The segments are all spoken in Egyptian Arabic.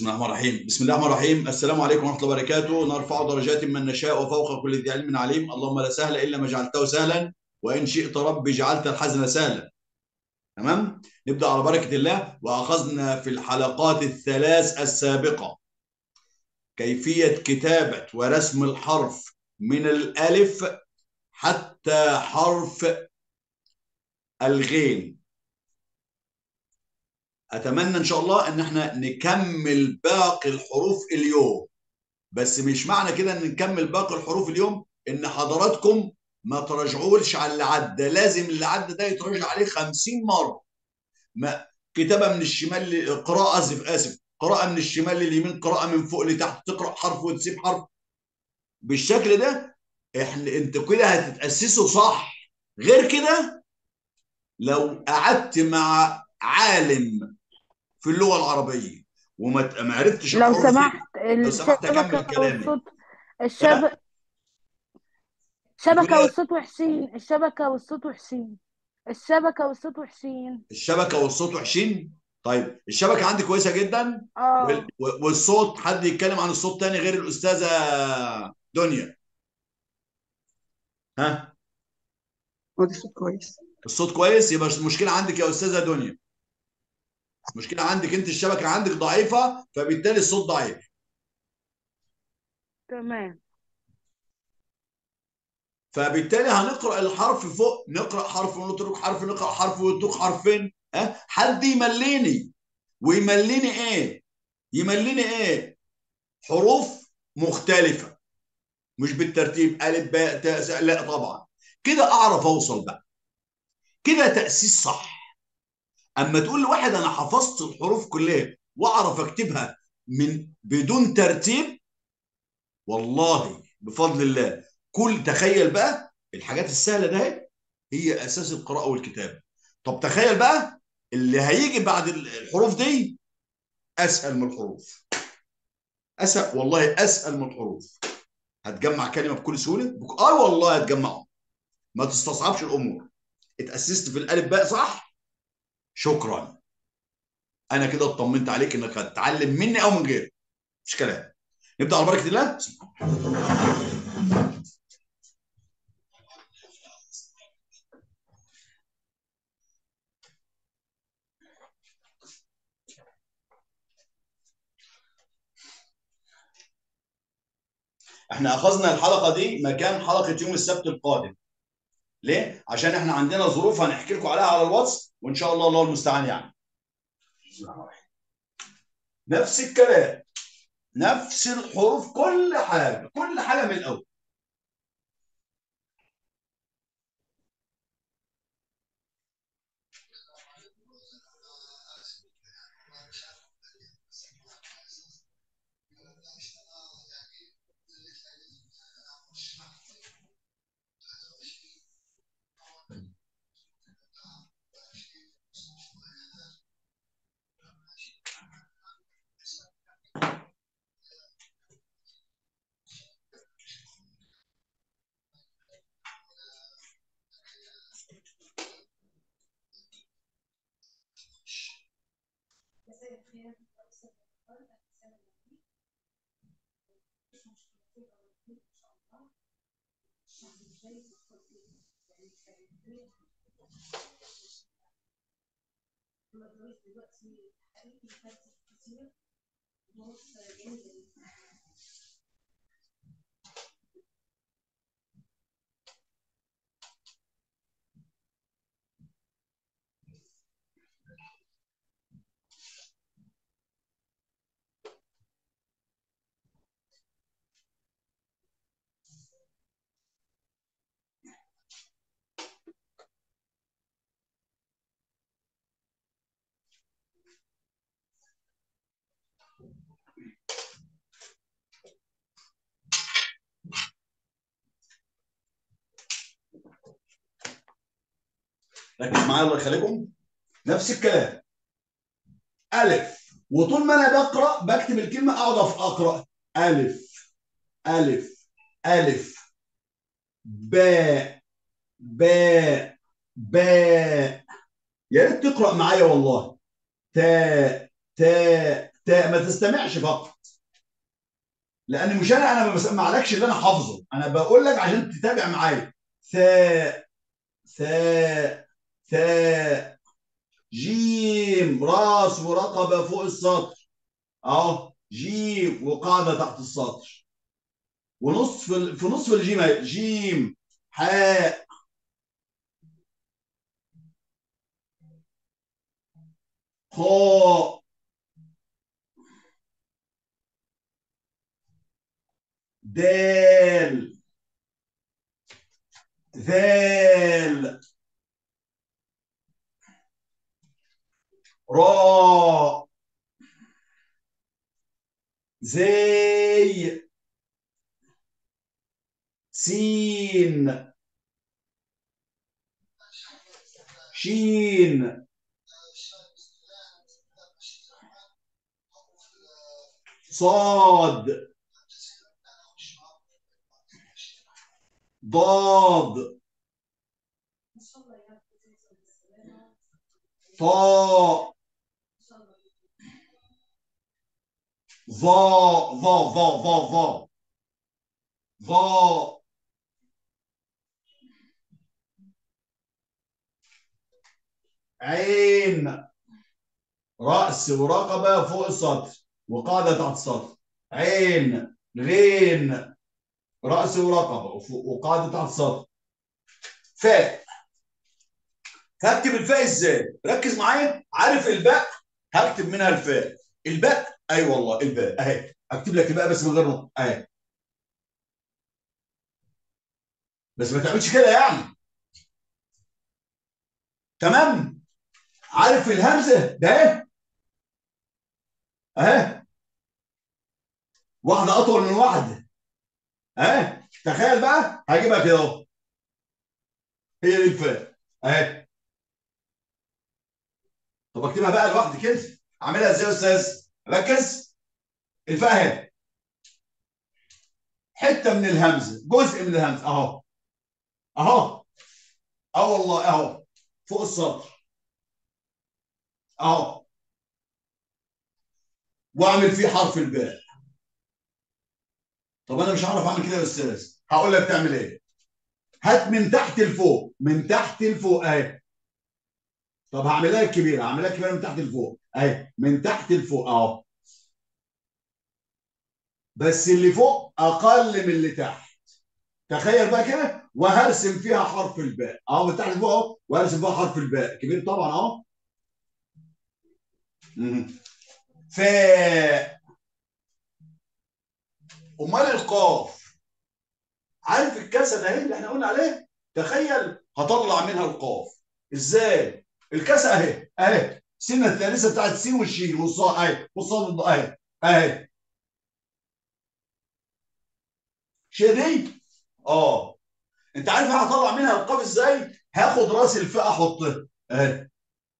بسم الله الرحمن الرحيم بسم الله الرحمن الرحيم السلام عليكم ورحمه الله وبركاته نرفع درجات من نشاء وفوق كل ذي علم عليم اللهم لا سهل الا ما جعلته سهلا وان شئت ربي جعلت الحزن سهلا تمام نبدا على بركه الله واخذنا في الحلقات الثلاث السابقه كيفيه كتابه ورسم الحرف من الالف حتى حرف الغين اتمنى ان شاء الله ان احنا نكمل باقي الحروف اليوم بس مش معنى كده ان نكمل باقي الحروف اليوم ان حضراتكم ما تراجعوش على اللي عدى لازم اللي عدى ده يتراجع عليه 50 مره ما كتابه من الشمال ل... قراءه اسف اسف قراءه من الشمال لليمين قراءه من فوق لتحت تقرا حرف وتسيب حرف بالشكل ده احنا انت كده هتتاسسوا صح غير كده لو قعدت مع عالم في اللغه العربيه وما ما عرفتش لو الحروف دي سمحت لو سمحت اكمل الشبكة كلامي والصوت ها الشب... شبكة بتقول والصوت وحشين الشبكة والصوت وحشين الشبكة والصوت وحشين الشبكه والصوت وحشين طيب الشبكه عندي كويسه جدا اه وال- و- والصوت حد يتكلم عن الصوت تاني غير الاستاذه دنيا ها هو ده صوت كويس الصوت كويس يبقى المشكله عندك يا استاذه دنيا المشكله عندك انت الشبكه عندك ضعيفه فبالتالي الصوت ضعيف تمام فبالتالي هنقرا الحرف فوق نقرا حرف ونترك حرف نقرا حرف ونترك حرفين ها حد يمليني ويمليني ايه يمليني ايه حروف مختلفه مش بالترتيب الف باء تاء ثاء لا طبعا كده اعرف اوصل بقى كده تاسيس صح اما تقول لواحد انا حفظت الحروف كلها واعرف اكتبها من بدون ترتيب والله بفضل الله كل تخيل بقى الحاجات السهله ده هي هي اساس القراءه والكتابه طب تخيل بقى اللي هيجي بعد الحروف دي اسهل من الحروف اسهل والله اسهل من الحروف هتجمع كلمه بكل سهوله بك... اه والله هتجمعهم ما تستصعبش الامور اتاسست في الالف باء صح شكرا انا كده اطمنت عليك انك هتتعلم مني او من غيري مش كلام نبدا على بركه الله احنا اخذنا الحلقه دي مكان حلقه يوم السبت القادم ليه عشان احنا عندنا ظروف هنحكي لكم عليها على الواتس وان شاء الله الله المستعان يعني نفس الكلام نفس الحروف كل حاجه كل حاجه من الاول ركز معايا الله يخليكم نفس الكلام الف وطول ما انا بقرا بكتب الكلمه اقعد أف- اقرا الف الف الف باء باء باء يا ريت تقرا معايا والله تاء تاء تاء ما تستمعش فقط لان مش انا انا ما بسمعلكش اللي انا حافظه انا بقول لك عشان تتابع معايا ثاء ثاء ثاء جيم راس ورقبه فوق السطر اهو جيم وقاعده تحت السطر ونصف ال- في نصف الجيم أهي. جيم حاء خاء دال ذال راء زي سين شين صاد ضاد طاء ظا ظا ظا ظا ظا ظا عين رأس ورقبة فوق السطر وقاعدة تحت السطر عين غين رأس ورقبة وفوق- وقاعدة تحت السطر فاء هكتب الفاء ازاي؟ ركز معايا عارف الباء هكتب منها الفاء الباء اي أيوة والله الباء اهي هكتب لك الباء بس من غير نقطة اهي بس ما تعملش كده يعني تمام عارف الهمزه ده اهي اهي واحده اطول من واحده اهي تخيل بقى هجيبها كده اهو هي دي الفاء اهي طب اكتبها بقى لوحدي كده اعملها ازاي يا استاذ ركز الفاء اهي حته من الهمزه جزء من الهمزه اهو اهو اه والله اهو فوق السطر اهو واعمل فيه حرف الباء طب انا مش هعرف اعمل كده يا استاذ هقول لك تعمل ايه هات من تحت لفوق من تحت لفوق اهي طب هعملها لك كبيره هعملها كبيره من تحت لفوق اهي من تحت لفوق اهو بس اللي فوق اقل من اللي تحت تخيل بقى كده وهرسم فيها حرف الباء اهو من تحت لفوق اهو وهرسم فيها حرف الباء كبير طبعا اهو مم. فاء امال القاف عارف الكسه ده اللي احنا قلنا عليه تخيل هطلع منها القاف ازاي الكسه اهي اهي السنه الثالثه بتاعت السين والشين والصاد اهي والصاد اهي اهي شيء دي اه انت عارف انا هطلع منها القاف ازاي هاخد راس الفاء احطها اهي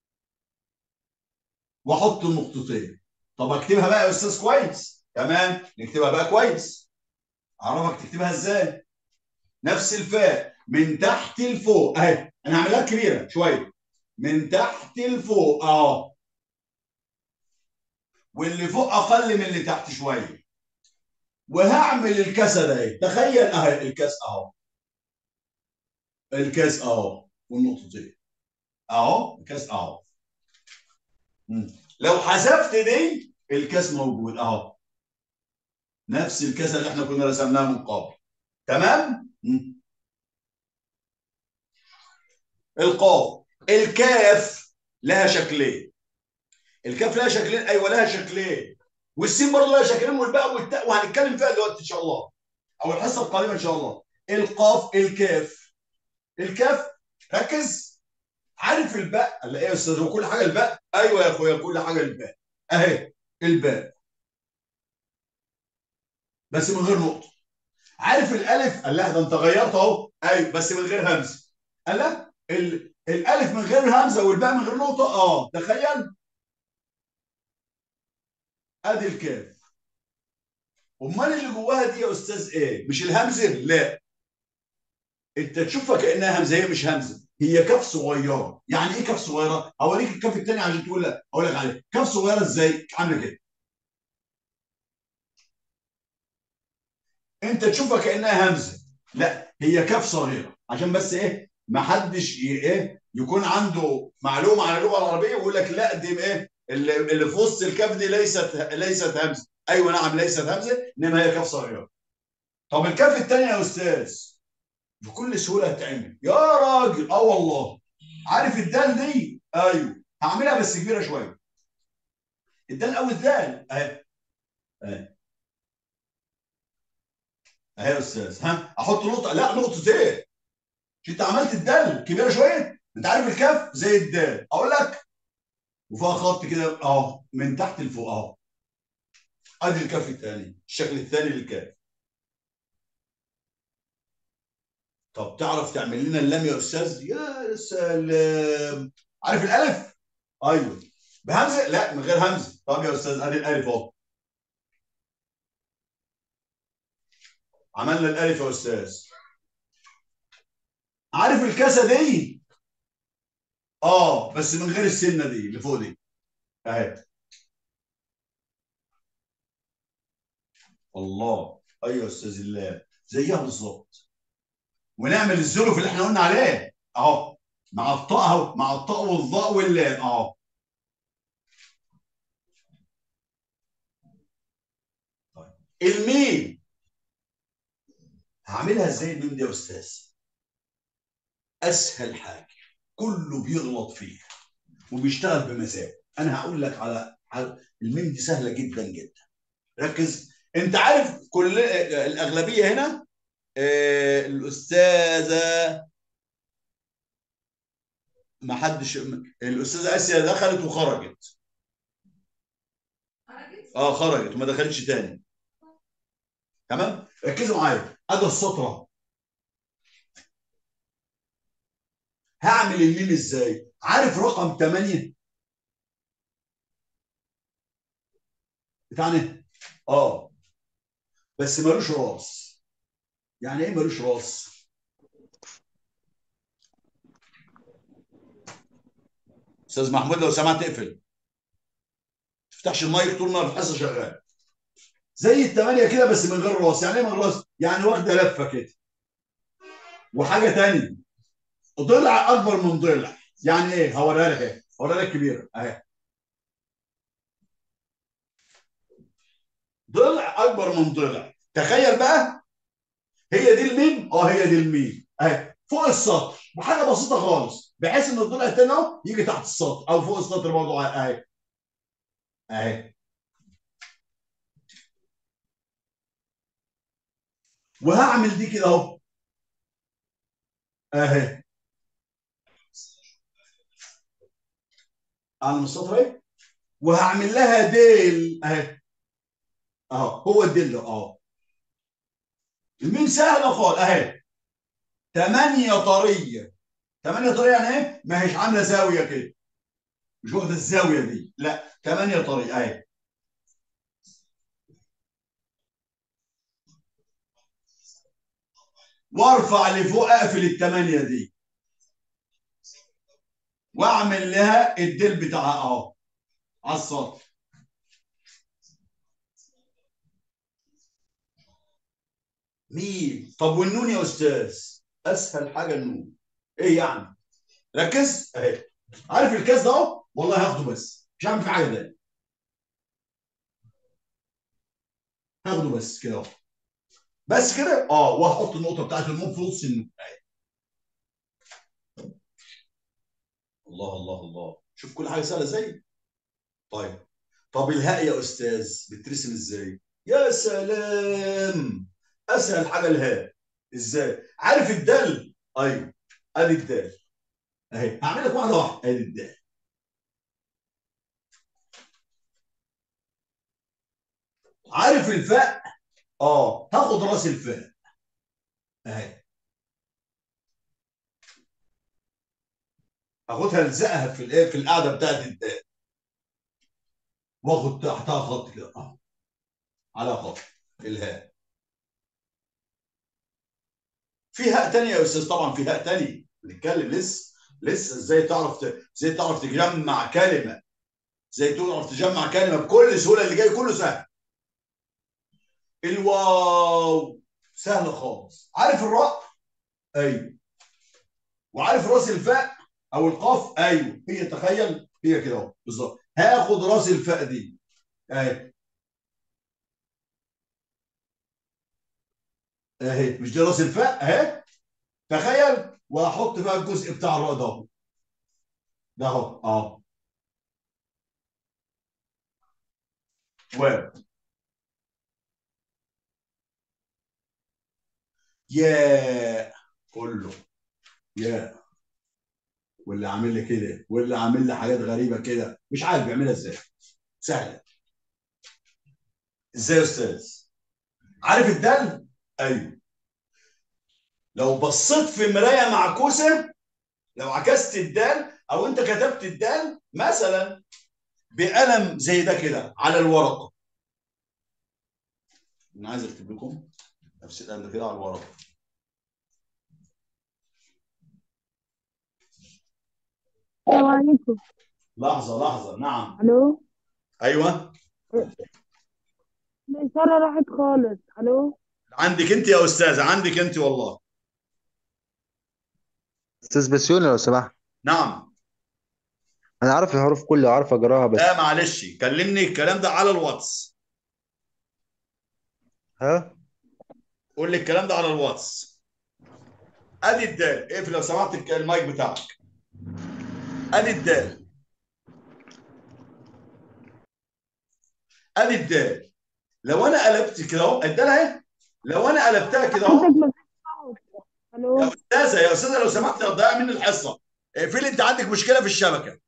واحط النقطتين طب اكتبها بقى يا استاذ كويس تمام نكتبها بقى كويس اعرفك تكتبها ازاي نفس الفاء من تحت لفوق اهي انا هعملها كبيره شويه من تحت لفوق اه واللي فوق اقل من اللي تحت شويه وهعمل الكسه ده اهي تخيل اهي الكاس اهو الكاس اهو والنقطتين اهو الكاس اهو مم. لو حذفت دي الكاس موجود اهو نفس الكاسه اللي احنا كنا رسمناها من قبل تمام مم. القاف الكاف لها شكلين الكاف لها شكلين ايوه لها شكلين والسين برضه لها شكلين والباء والتاء وهنتكلم فيها دلوقتي ان شاء الله او الحصه القادمه ان شاء الله القاف الكاف الكاف ركز عارف الباء قال ايه يا استاذ هو كل حاجه الباء ايوه يا اخويا كل حاجه الباء اهي الباء بس من غير نقطه عارف الالف قال لا ده انت غيرت اهو ايوه بس من غير همزه قال لا ال... الالف من غير همزه والباء من غير نقطه اه تخيل ادي الكاف امال اللي جواها دي يا استاذ ايه مش الهمزه لا انت تشوفها كانها همزه هي مش همزه هي كاف صغيره يعني ايه كاف صغيره اوريك الكاف الثاني عشان تقول لك اقول لك عليه كاف صغيره ازاي عامله كده انت تشوفها كانها همزه لا هي كاف صغيره عشان بس ايه ما حدش ي- ايه يكون عنده معلومه عن اللغه العربيه ويقول لك لا دي ايه اللي اللي في وسط الكاف دي ليست ليست همزه ايوه نعم ليست همزه انما هي كاف صغيره طب الكاف الثانيه يا استاذ بكل سهوله هتعمل يا راجل اه والله عارف الدال دي ايوه هعملها بس كبيره شويه الدال او الدال اهي اهي اهي يا استاذ ها احط نقطه لا نقطه ايه مش انت عملت الدال كبيره شويه انت عارف الكاف زي الدال اقول لك وفيها خط كده اهو من تحت لفوق اهو ادي الكاف الثاني الشكل الثاني للكاف طب تعرف تعمل لنا اللام يا استاذ يا سلام عارف الالف ايوه بهمزه لا من غير همزه طب يا استاذ ادي الالف اهو عملنا الالف يا استاذ عارف الكاسه دي اه بس من غير السنه دي اللي فوق دي اهي الله ايوه يا استاذ الله زيها بالظبط ونعمل الزلف اللي احنا قلنا عليه اهو مع الطاء اهو مع الطاء والظاء واللام اهو طيب الميم هعملها ازاي الميم دي يا استاذ اسهل حاجه كله بيغلط فيها وبيشتغل بمزاج انا هقول لك على على- الميم دي سهله جدا جدا ركز انت عارف كل الاغلبيه هنا آه، الاستاذه ما حدش الاستاذه اسيا دخلت وخرجت اه خرجت وما دخلتش تاني تمام ركزوا معايا ادي السطره هعمل الميم ازاي عارف رقم 8 بتاعنا اه بس ملوش راس يعني ايه ملوش راس استاذ محمود لو سمحت اقفل ما تفتحش المايك طول ما الحصه شغال زي الثمانيه كده بس من غير راس يعني ايه من غير راس يعني واخده لفه كده وحاجه تانية ضلع اكبر من ضلع يعني ايه هوريها لك اهي هوريها لك كبيره اهي ضلع اكبر من ضلع تخيل بقى هي دي الميم اه هي دي الميم اهي فوق السطر بحاجه بسيطه خالص بحيث ان الضلع التاني اهو يجي تحت السطر او فوق السطر برضه اهي اهي وهعمل دي كده اهو اهي على السطر اهي وهعمل لها ديل اهي اهو هو الديل ده اهو الميم سهله خالص اهي 8 طريه 8 طريه يعني ايه؟ ما هيش عامله زاويه كده مش واخده الزاويه دي لا 8 طريه اهي وارفع لفوق اقفل الثمانيه دي واعمل لها الديل بتاعها اهو على السطر مين طب والنون يا استاذ اسهل حاجه النون ايه يعني ركز اهي عارف الكاس ده اهو والله هاخده بس مش هعمل في حاجه تانيه هاخده بس كده اهو بس كده اه وهحط النقطه بتاعت النون في نص النون اهي الله الله الله شوف كل حاجه سهله ازاي طيب طب الهاء يا استاذ بترسم ازاي يا سلام اسهل حاجه الهاء ازاي عارف الدال ايوه ادي الدال اهي هعمل لك واحده واحده ادي الدال عارف الفاء اه هاخد راس الفاء اهي هاخدها الزقها في الايه في القاعده بتاعت الدال واخد تحتها خط كده اه على خط الهاء في هاء تانية يا استاذ طبعا في هاء تانية بنتكلم لسه لسه ازاي تعرف ت... ازاي تعرف تجمع كلمه ازاي تعرف تجمع كلمه بكل سهوله اللي جاي كله سهل الواو سهل خالص عارف الراء ايوه وعارف راس الفاء او القاف ايوه هي تخيل هي كده اهو بالظبط هاخد راس الفاء دي اهي اهي مش دي راس الفاء اهي تخيل وهحط بقى الجزء بتاع الراء ده اهو ده اهو اهو واو يا كله يا واللي عامل لي كده واللي عامل لي حاجات غريبه كده مش عارف بيعملها ازاي سهله ازاي يا استاذ عارف الدل ايوه لو بصيت في مرايه معكوسه لو عكست الدال او انت كتبت الدال مثلا بقلم زي ده كده على الورقه انا عايز اكتب لكم نفس القلم ده كده على الورقه السلام عليكم لحظه لحظه نعم الو ايوه الإشارة راحت خالص الو عندك انت يا استاذه عندك انت والله استاذ بسيوني لو سمحت نعم انا عارف الحروف كلها عارف اقراها بس لا معلش كلمني الكلام ده على الواتس ها قول لي الكلام ده على الواتس ادي الدال اقفل لو سمحت الك- المايك بتاعك ادي الدال ادي الدال لو انا قلبت كده اهو الدال اهي لو انا قلبتها كده اهو حضرتك مفيش صوت يا الو استاذه يا استاذه لو سمحت هتضيع مني الحصه اقفلي انت عندك مشكله في الشبكه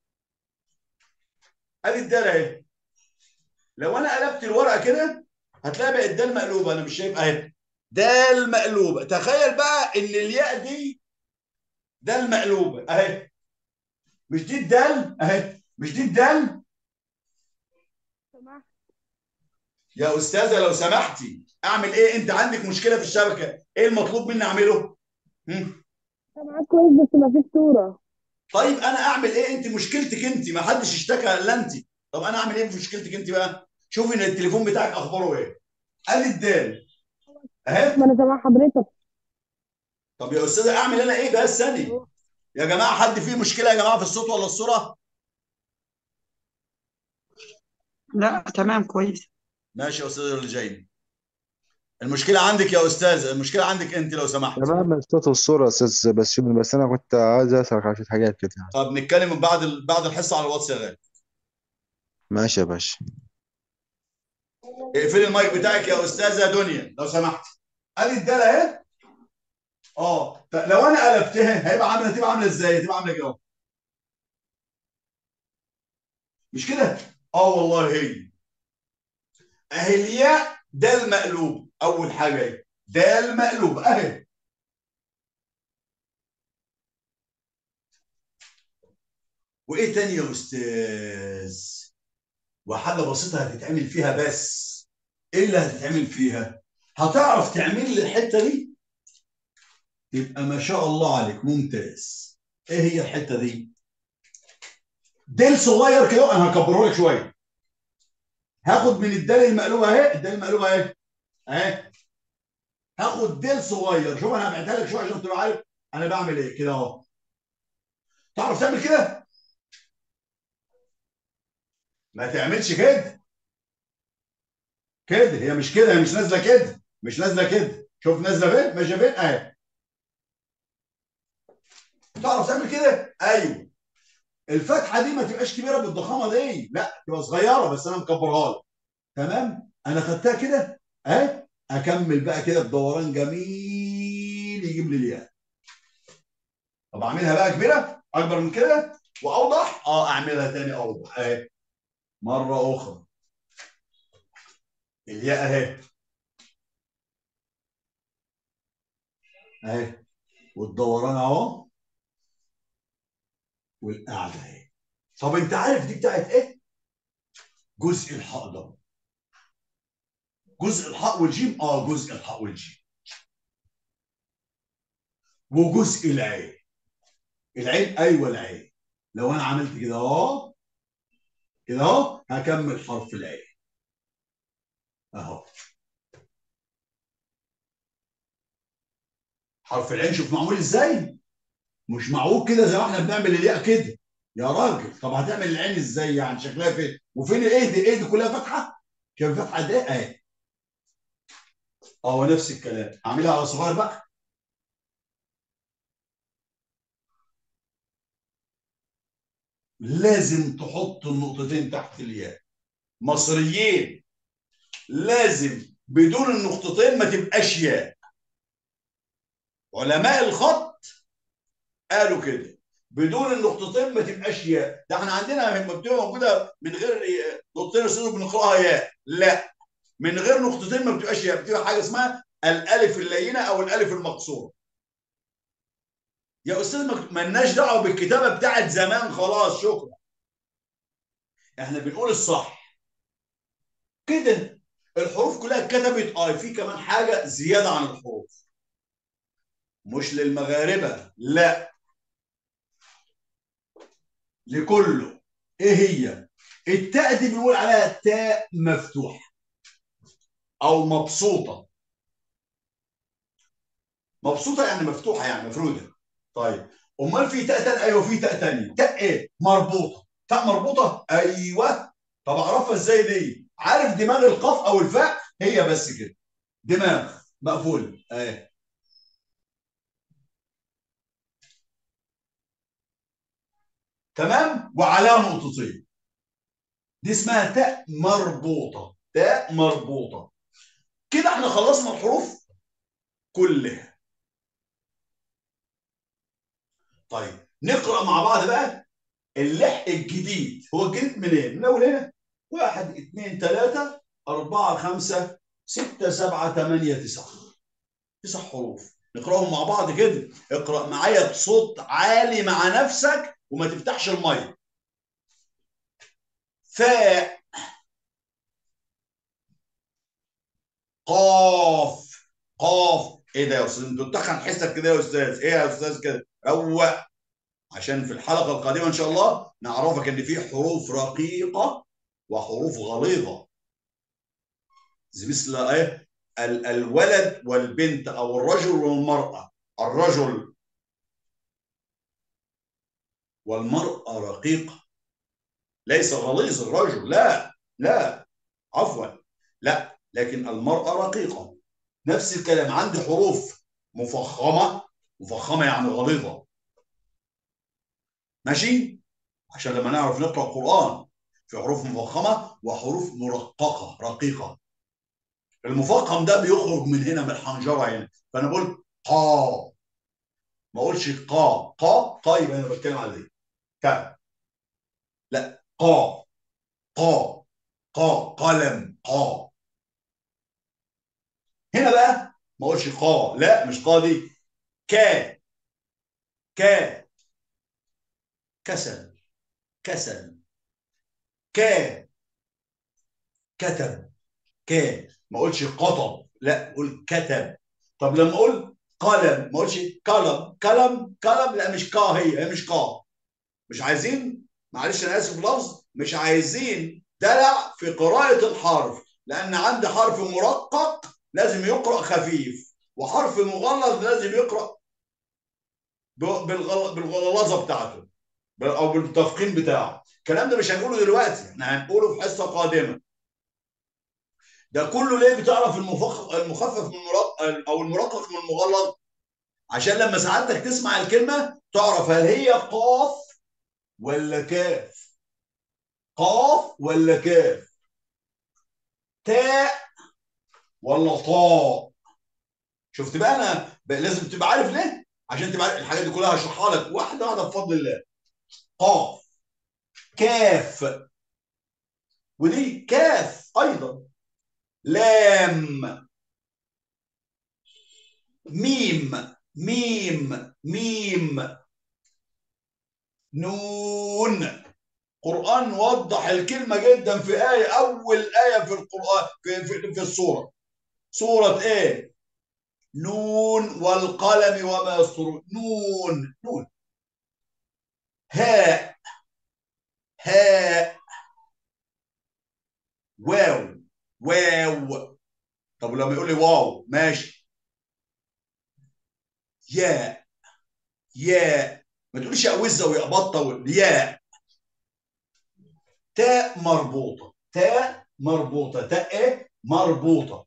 ادي الدال اهي لو انا قلبت الورقه كده هتلاقي بقت دال مقلوبه انا مش شايف اهي دال مقلوبه تخيل بقى ان الياء دي دال مقلوبه اهي مش دي الدال اهي مش دي الدال سمحت يا استاذه لو سمحتي اعمل ايه انت عندك مشكله في الشبكه ايه المطلوب مني اعمله هم؟ سامعاك كويس بس مفيش صورة طيب انا اعمل ايه انت مشكلتك انت ما حدش اشتكى الا انت طب انا اعمل ايه في مشكلتك انت بقى شوفي ان التليفون بتاعك اخباره ايه ادي الدال اهي ما أنا سامع حضرتك طب يا استاذه اعمل انا ايه بس ثاني يا جماعه حد فيه مشكله يا جماعه في الصوت ولا الصوره لا تمام كويس ماشي يا استاذ اللي جاي المشكله عندك يا استاذ المشكله عندك انت لو سمحت تمام الصوت والصورة يا استاذ بسيوني بس انا كنت عايز اسالك على شوية حاجات كده طب نتكلم بعد ال- بعد الحصه على الواتس يا غالي ماشي يا باشا اقفلي المايك بتاعك يا استاذه دنيا لو سمحت ادي الداله اهي اه ط- لو انا قلبتها هيبقى عامله هتبقى عامله ازاي هتبقى عامله كده اهو. مش كده اه والله هي اهي الياء دال مقلوب اول حاجه اهي دال مقلوب اهي وايه تاني يا استاذ وحاجه بسيطه هتتعمل فيها بس ايه اللي هتتعمل فيها هتعرف تعمل لي الحته دي يبقى ما شاء الله عليك ممتاز ايه هي الحته دي ديل صغير كده انا هكبره لك شويه هاخد من الدال المقلوبه اهي الدال المقلوبه اهي اهي هاخد ديل صغير شوف انا هبعتها لك شويه عشان تبقى عارف انا بعمل ايه كده اهو تعرف تعمل كده ما تعملش كده كده هي مش كده هي مش نازله كده مش نازله كده شوف نازله فين ماشيه فين اهي تعرف تعمل كده ايوه الفتحه دي ما تبقاش كبيره بالضخامه دي لا تبقى صغيره بس انا مكبرها لك تمام انا خدتها كده اهي اكمل بقى كده بدوران جميل يجيب لي الياء طب اعملها بقى كبيره اكبر من كده واوضح اه اعملها تاني اوضح اهي مره اخرى الياء اهي اهي والدوران اهو والقعده اهي طب انت عارف دي بتاعت ايه؟ جزء الحاء ده جزء الحاء والجيم اه جزء الحاء والجيم وجزء العين العين ايوه العين لو انا عملت كده اهو كده اهو هكمل حرف العين اهو حرف العين شوف معمول ازاي مش معقول كده زي ما احنا بنعمل الياء كده يا راجل طب هتعمل العين ازاي يعني شكلها فين وفين الايه دي الايه دي كلها فتحه شايف فتحه دي اهي اه نفس الكلام هعملها على صغير بقى لازم تحط النقطتين تحت الياء مصريين لازم بدون النقطتين ما تبقاش ياء علماء الخط قالوا كده بدون النقطتين ما تبقاش ياء ده احنا عندنا لما بتبقى موجوده من غير نقطتين رسول بنقراها ياء لا من غير نقطتين ما بتبقاش ياء بتبقى حاجه اسمها الالف اللينه او الالف المقصوره يا استاذ ما مالناش دعوه بالكتابه بتاعت زمان خلاص شكرا احنا بنقول الصح كده الحروف كلها اتكتبت اه في كمان حاجه زياده عن الحروف مش للمغاربه لا لكله ايه هي التاء دي بنقول عليها تاء مفتوحه او مبسوطه مبسوطه يعني مفتوحه يعني مفروده طيب امال في تاء تانية ايوه في تاء تانية تاء ايه مربوطه تاء مربوطه ايوه طب اعرفها ازاي دي عارف دماغ القاف او الفاء هي بس كده دماغ مقفول اهي تمام وعليها نقطتين دي اسمها تاء مربوطه تاء مربوطه كده احنا خلصنا الحروف كلها طيب نقرا مع بعض بقى اللحق الجديد هو الجديد منين؟ من اول هنا واحد اثنين ثلاثة أربعة خمسة ستة سبعة ثمانية تسعة تسع حروف نقراهم مع بعض كده اقرا معايا بصوت عالي مع نفسك وما تفتحش الميه فاء قاف قاف ايه ده يا استاذ انت بتتخن حسك كده يا استاذ ايه يا استاذ كده روق عشان في الحلقه القادمه ان شاء الله نعرفك ان في حروف رقيقه وحروف غليظه زي مثل ايه ال- الولد والبنت او الرجل والمراه الرجل والمراه رقيقه ليس غليظ الرجل لا لا عفوا لا لكن المراه رقيقه نفس الكلام عندي حروف مفخمه مفخمه يعني غليظه ماشي عشان لما نعرف نقرا القران في حروف مفخمه وحروف مرققه رقيقه المفخم ده بيخرج من هنا من الحنجره هنا فانا بقول قا ما اقولش قا قا قا يبقى انا بتكلم على دي ك لا قا قا قا قلم قا هنا بقى ما اقولش قا لا مش قا دي كا كا كسل كسل كا كتب كا ما اقولش قطب لا اقول كتب طب لما اقول قلم ما اقولش قلم قلم قلم لا مش كا هي هي مش كا مش عايزين معلش انا اسف في اللفظ مش عايزين دلع في قراءة الحرف لأن عندي حرف مرقق لازم يقرأ خفيف وحرف مغلظ لازم يقرأ بالغل... بالغلظة بتاعته او بالتفخيم بتاعه الكلام ده مش هنقوله دلوقتي احنا هنقوله في حصه قادمه ده كله ليه بتعرف المفخ... المخفف من المرق... او المرقق من المغلظ عشان لما سعادتك تسمع الكلمه تعرف هل هي قاف ولا كاف قاف ولا كاف تاء ولا طاء شفت بقى انا بقى لازم تبقى عارف ليه عشان تبقى عارف الحاجات دي كلها هشرحها لك واحده واحده بفضل الله قاف كاف ودي كاف ايضا لام ميم ميم ميم نون قرآن وضح الكلمة جدا في آية أول آية في القرآن في, في, في السورة سورة إيه؟ نون والقلم وما يسطرون نون نون هاء هاء واو واو طب لما يقول لي واو ماشي ياء ياء ما تقولش يا وزه ويا بطه ياء تاء مربوطه تاء مربوطه تاء ايه مربوطه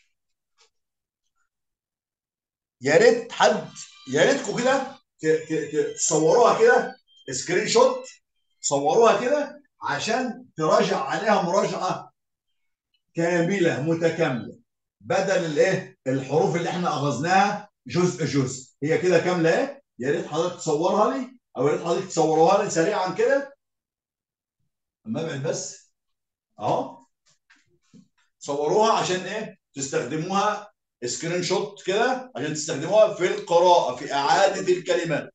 يا ريت حد يا ريتكم كده ت- ت- ت- تصوروها كده سكرين شوت صوروها كده عشان تراجع عليها مراجعه كامله متكامله بدل الايه الحروف اللي احنا اخذناها جزء جزء هي كده كامله ايه يا ريت حضرتك تصورها لي او يا ريت حضرتك تصوروها لي سريعا كده اما ابعد بس اهو صوروها عشان ايه تستخدموها سكرين شوت كده عشان تستخدموها في القراءه في اعاده الكلمات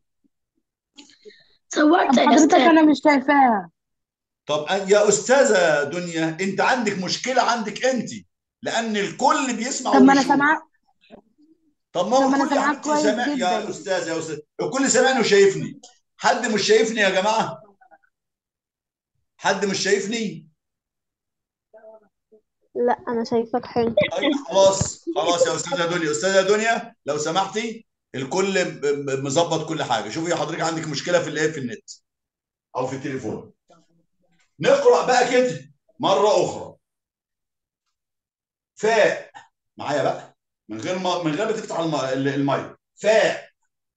صورت طب يا حضرتك أستاذ انا مش شايفاها طب أن- يا استاذه دنيا انت عندك مشكله عندك انت لان الكل بيسمع طب ما انا وبيشوف سامعاك طب ما طب هو ما أنا الكل يا سامعاك حبيبتي كويس سامع يا جدا. استاذ يا استاذ الكل سامعني وشايفني حد مش شايفني يا جماعه حد مش شايفني لا أنا شايفاك حلو طيب خلاص خلاص يا استاذه دنيا استاذه دنيا لو سمحتي الكل ب- ب- مظبط كل حاجه شوفي يا حضرتك عندك مشكله في الايه في النت او في التليفون نقرا بقى كده مره اخرى فاء معايا بقى من غير ما من غير ما تفتح الم- ال- المايك فاء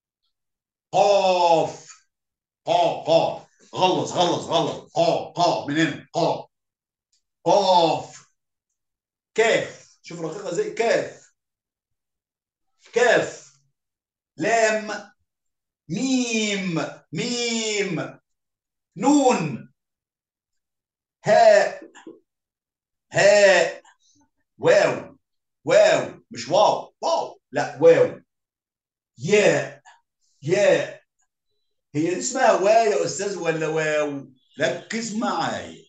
قاف قا قا غلط غلط غلط قا قا من هنا قا قاف كاف شوف رقيقه زي كاف كاف لام ميم ميم نون هاء هاء واو واو مش واو واو لا واو ياء ياء هي دي اسمها وا يا استاذ ولا واو ركز معايا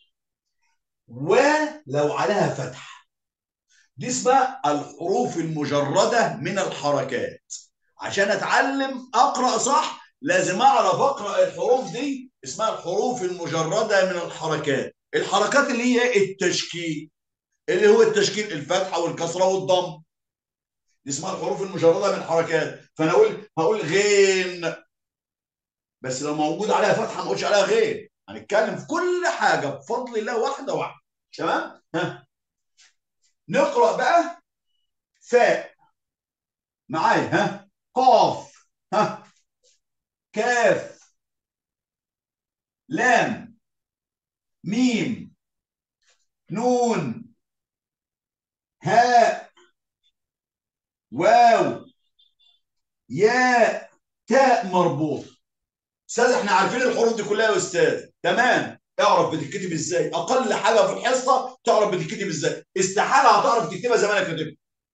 ولو عليها فتح دي اسمها الحروف المجرده من الحركات عشان اتعلم اقرا صح لازم اعرف اقرا الحروف دي اسمها الحروف المجرده من الحركات الحركات اللي هي التشكيل اللي هو التشكيل الفتحه والكسره والضم دي اسمها الحروف المجرده من الحركات فانا اقول هقول غين بس لو موجود عليها فتحه ما اقولش عليها غين هنتكلم في كل حاجه بفضل الله واحده واحده تمام ها نقرا بقى فاء معايا ها قاف ها كاف لام ميم نون هاء واو ياء تاء مربوط استاذ احنا عارفين الحروف دي كلها يا استاذ تمام اعرف بتتكتب ازاي اقل حاجه في الحصه تعرف بتتكتب ازاي استحاله هتعرف تكتبها زي ما انا كاتبها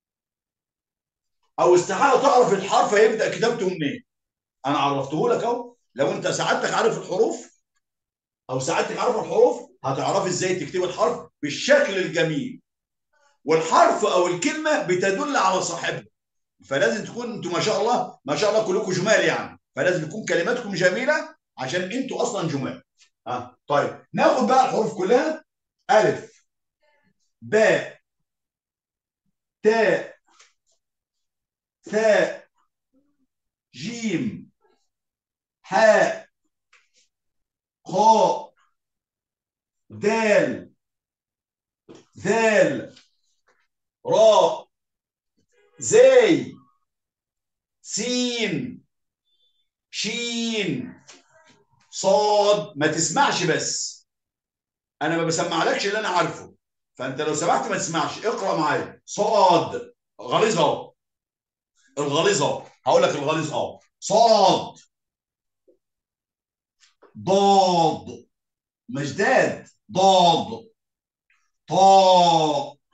او استحاله تعرف الحرف هيبدا كتابته منين انا عرفته لك اهو لو انت سعادتك عارف الحروف او سعادتك عارف الحروف هتعرف ازاي تكتب الحرف بالشكل الجميل والحرف او الكلمه بتدل على صاحبها فلازم تكون انتوا ما شاء الله ما شاء الله كلكم جمال يعني فلازم تكون كلماتكم جميله عشان انتوا اصلا جمال ها طيب ناخد بقى الحروف كلها الف باء تاء ثاء جيم حاء خاء دال ذال راء زي سين شين صاد ما تسمعش بس انا ما بسمعلكش اللي انا عارفه فانت لو سمحت ما تسمعش اقرا معايا صاد غليظ اهو الغليظ اهو هقول لك الغليظ اهو صاد ضاد مش داد ضاد طاء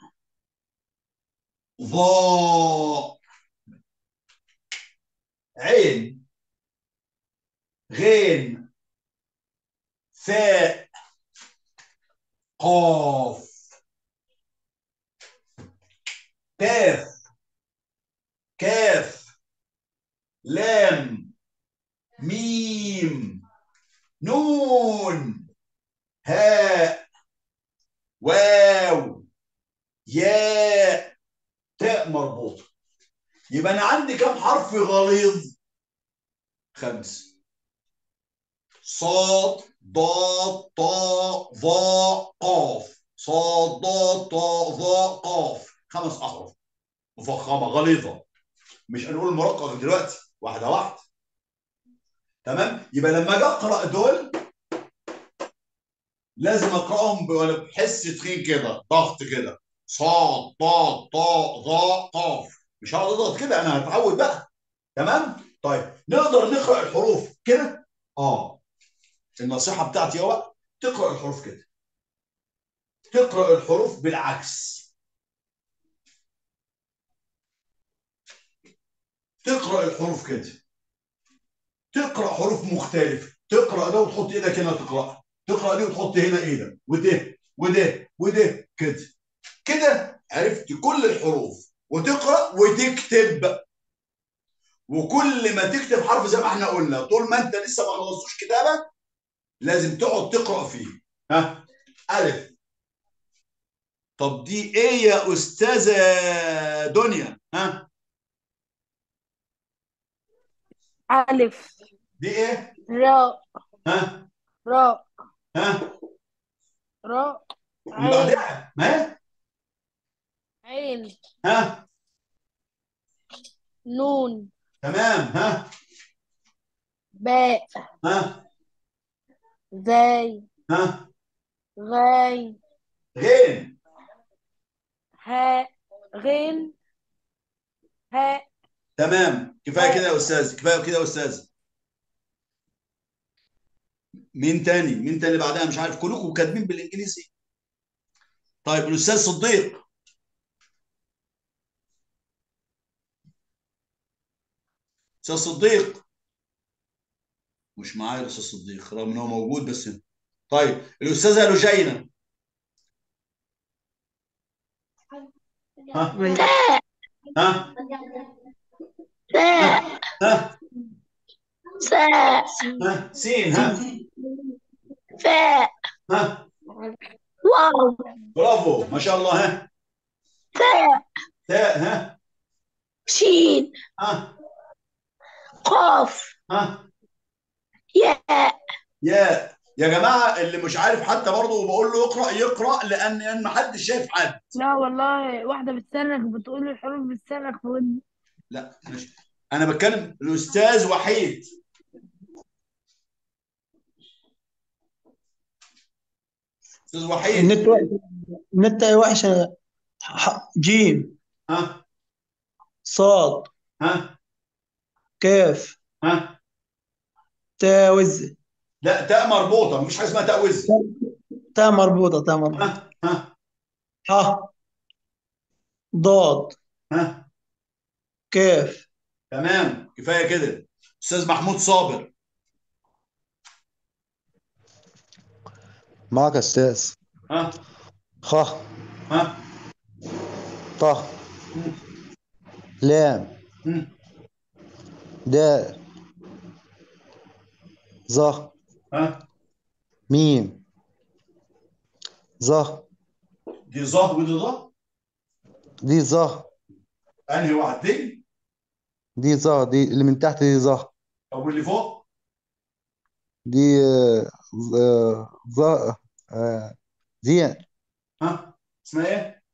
ظاء عين غين ثاء قاف كاف كاف لام ميم نون هاء واو ياء تاء مربوطه يبقى انا عندي كم حرف غليظ خمس صاد ضاد طاء ظاء قاف صاد ضاد طاء ظاء قاف خمس احرف مفخمه غليظه مش هنقول المرقق دلوقتي واحده واحده تمام يبقى لما اجي اقرا دول لازم اقراهم ب- بحس تخين كده ضغط كده صاد ضاد طاء ظاء قاف مش هقعد اضغط كده انا هتعود بقى تمام طيب نقدر نقرا الحروف كده اه النصيحه بتاعتي اهو تقرا الحروف كده تقرا الحروف بالعكس تقرا الحروف كده تقرا حروف مختلفه تقرا ده وتحط ايدك هنا تقرا تقرا دي وتحط هنا ايدك وده وده وده كده كده عرفت كل الحروف وتقرا وتكتب وكل ما تكتب حرف زي ما احنا قلنا طول ما انت لسه ما خلصتوش كتابه لازم تقعد تقرا فيه ها الف طب دي ايه يا استاذه دنيا ها ألف دي ايه راء ها راء ها راء اللي عين بعدها ما هي عين ها نون تمام ها باء ها زاي ها غاي غين هاء غين هاء تمام كفايه كده يا استاذ كفايه كده يا استاذ مين تاني مين تاني بعدها مش عارف كلكم كاتبين بالانجليزي طيب الاستاذ صديق استاذ صديق مش معايا الاستاذ صديق رغم ان هو موجود بس طيب الاستاذه لجينه ها ماشي. ها ساء ها ساء ها سين ها فاء ها واو برافو ما شاء الله ها تاء تاء ها شين ها قاف ها ياء يا يا جماعه اللي مش عارف حتى برضه بقول له يقرا يقرا لان لان ما حدش شايف حد لا والله واحدة بتصرخ بتقول الحروف بتصرخ في ودني لا مش انا بتكلم الاستاذ وحيد استاذ وحيد النت وحش النت وحش ح- جيم ها صاد ها كاف ها تاء وز لا تاء مربوطه مفيش حاجه اسمها تاء وز تاء مربوطة تاء مربوطة ها ها ح ضاد ها كاف تمام كفايه كده استاذ محمود صابر معك يا استاذ ها خ ها ط لام مم. دال ظ ها ميم ظ دي ظه ودي ظه دي ظ انهي واحد دي دي ظ دي اللي من تحت دي ظ طب واللي فوق دي آه، ظ آه، ظ آه، زين ها اسمها ايه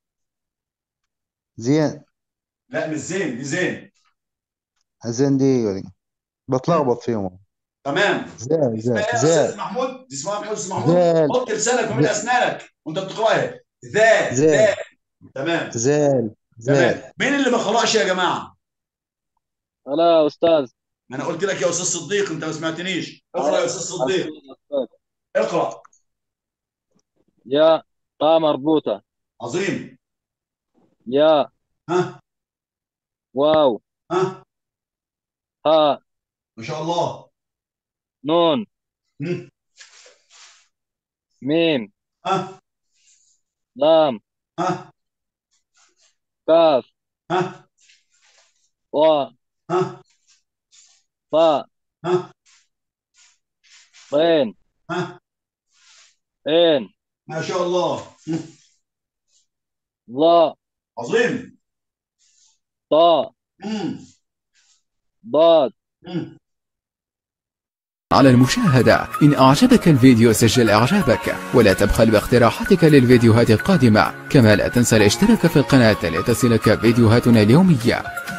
زين لا مش زين دي زين زين دي ولا بتلخبط فيهم تمام زين اسمها زين ايه يا زين استاذ محمود دي اسمها محمود استاذ محمود زال حط لسانك ومن زال اسنانك وانت بتقراها ذا زال ذا تمام زال زال تمام مين اللي ما قرأش يا جماعه لا يا استاذ ما انا قلت لك يا استاذ صديق انت ما سمعتنيش اقرا يا استاذ صديق اقرا يا قا مربوطة عظيم يا ها واو ها ها ما شاء الله نون هم. ميم ها لام ها كاف ها واو ها فاء ها غين ها عين ما شاء الله هم. ظا عظيم طاء مم. ضاد مم. على المشاهدة إن أعجبك الفيديو سجل إعجابك ولا تبخل باقتراحاتك للفيديوهات القادمة كما لا تنسى الاشتراك في القناة لتصلك فيديوهاتنا اليومية